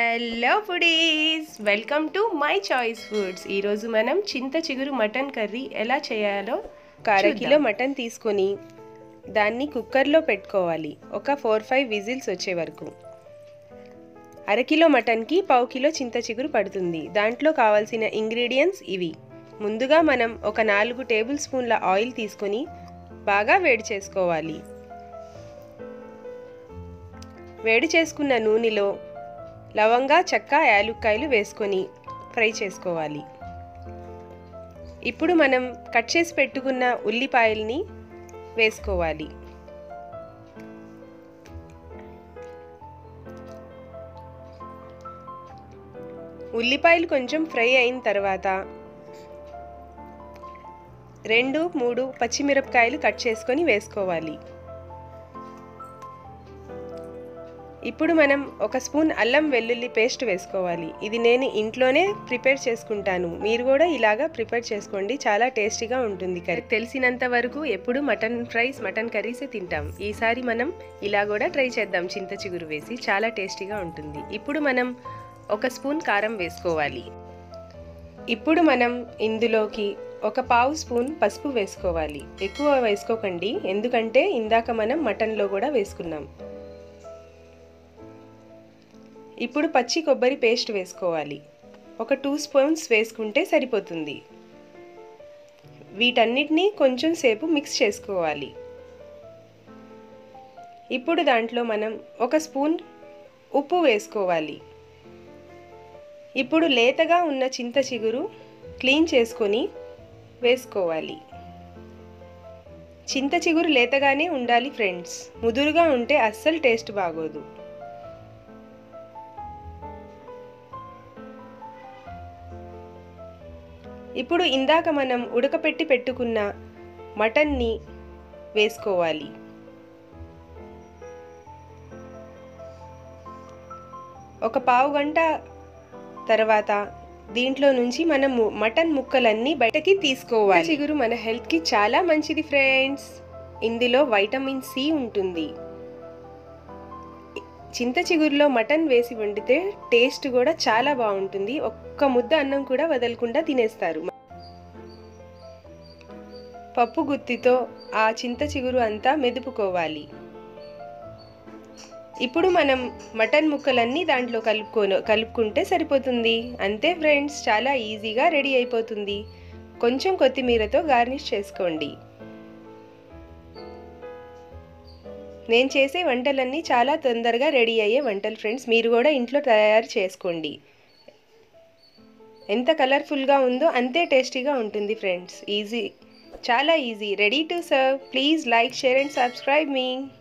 hello foodies welcome to my choice foods ఈరోజు మనం చింత చిగురు మటన్ కర్రీ ఎలా చేయాలో ఒక అర కిలో మటన్ తీసుకొని దాన్ని కుక్కర్లో పెట్టుకోవాలి ఒక ఫోర్ ఫైవ్ విజిల్స్ వచ్చే వరకు అరకిలో మటన్కి పావు కిలో చింత చిగురు పడుతుంది దాంట్లో కావాల్సిన ఇంగ్రీడియంట్స్ ఇవి ముందుగా మనం ఒక నాలుగు టేబుల్ స్పూన్ల ఆయిల్ తీసుకొని బాగా వేడి చేసుకోవాలి వేడి చేసుకున్న నూనెలో లవంగా చెక్క యాలుక్కాయలు వేసుకొని ఫ్రై చేసుకోవాలి ఇప్పుడు మనం కట్ చేసి పెట్టుకున్న ఉల్లిపాయల్ని వేసుకోవాలి ఉల్లిపాయలు కొంచెం ఫ్రై అయిన తర్వాత రెండు మూడు పచ్చిమిరపకాయలు కట్ చేసుకొని వేసుకోవాలి ఇప్పుడు మనం ఒక స్పూన్ అల్లం వెల్లుల్లి పేస్ట్ వేసుకోవాలి ఇది నేను ఇంట్లోనే ప్రిపేర్ చేసుకుంటాను మీరు కూడా ఇలాగా ప్రిపేర్ చేసుకోండి చాలా టేస్టీగా ఉంటుంది కర్రీ తెలిసినంత వరకు ఎప్పుడు మటన్ ఫ్రైస్ మటన్ కర్రీసే తింటాం ఈసారి మనం ఇలా కూడా ట్రై చేద్దాం చింత చిగురు వేసి చాలా టేస్టీగా ఉంటుంది ఇప్పుడు మనం ఒక స్పూన్ కారం వేసుకోవాలి ఇప్పుడు మనం ఇందులోకి ఒక పావు స్పూన్ పసుపు వేసుకోవాలి ఎక్కువ వేసుకోకండి ఎందుకంటే ఇందాక మనం మటన్లో కూడా వేసుకున్నాం ఇప్పుడు పచ్చి కొబ్బరి పేస్ట్ వేసుకోవాలి ఒక టూ స్పూన్స్ వేసుకుంటే సరిపోతుంది వీటన్నిటినీ కొంచెం సేపు మిక్స్ చేసుకోవాలి ఇప్పుడు దాంట్లో మనం ఒక స్పూన్ ఉప్పు వేసుకోవాలి ఇప్పుడు లేతగా ఉన్న చింత చిగురు క్లీన్ చేసుకొని వేసుకోవాలి చింత చిగురు లేతగానే ఉండాలి ఫ్రెండ్స్ ముదురుగా ఉంటే అస్సలు టేస్ట్ బాగోదు ఇప్పుడు ఇందాక మనం ఉడకపెట్టి పెట్టుకున్న మటన్ని వేసుకోవాలి ఒక పావు గంట తర్వాత దీంట్లో నుంచి మనం మటన్ ముక్కలన్నీ బయటకి తీసుకోవాలి చిగురు మన హెల్త్కి చాలా మంచిది ఫ్రెండ్స్ ఇందులో వైటమిన్ సి ఉంటుంది చింత చిగురులో మటన్ వేసి వండితే టేస్ట్ కూడా చాలా బాగుంటుంది ఒక్క ముద్ద అన్నం కూడా వదలకుండా తినేస్తారు పప్పు గుత్తితో ఆ చింత చిగురు అంతా మెదుపుకోవాలి ఇప్పుడు మనం మటన్ ముక్కలన్నీ దాంట్లో కలుపుకో కలుపుకుంటే సరిపోతుంది అంతే ఫ్రెండ్స్ చాలా ఈజీగా రెడీ అయిపోతుంది కొంచెం కొత్తిమీరతో గార్నిష్ చేసుకోండి నేను చేసే వంటలన్నీ చాలా తొందరగా రెడీ అయ్యే వంటలు ఫ్రెండ్స్ మీరు కూడా ఇంట్లో తయారు చేసుకోండి ఎంత కలర్ఫుల్గా ఉందో అంతే టేస్టీగా ఉంటుంది ఫ్రెండ్స్ ఈజీ చాలా easy ready to serve please like share and subscribe me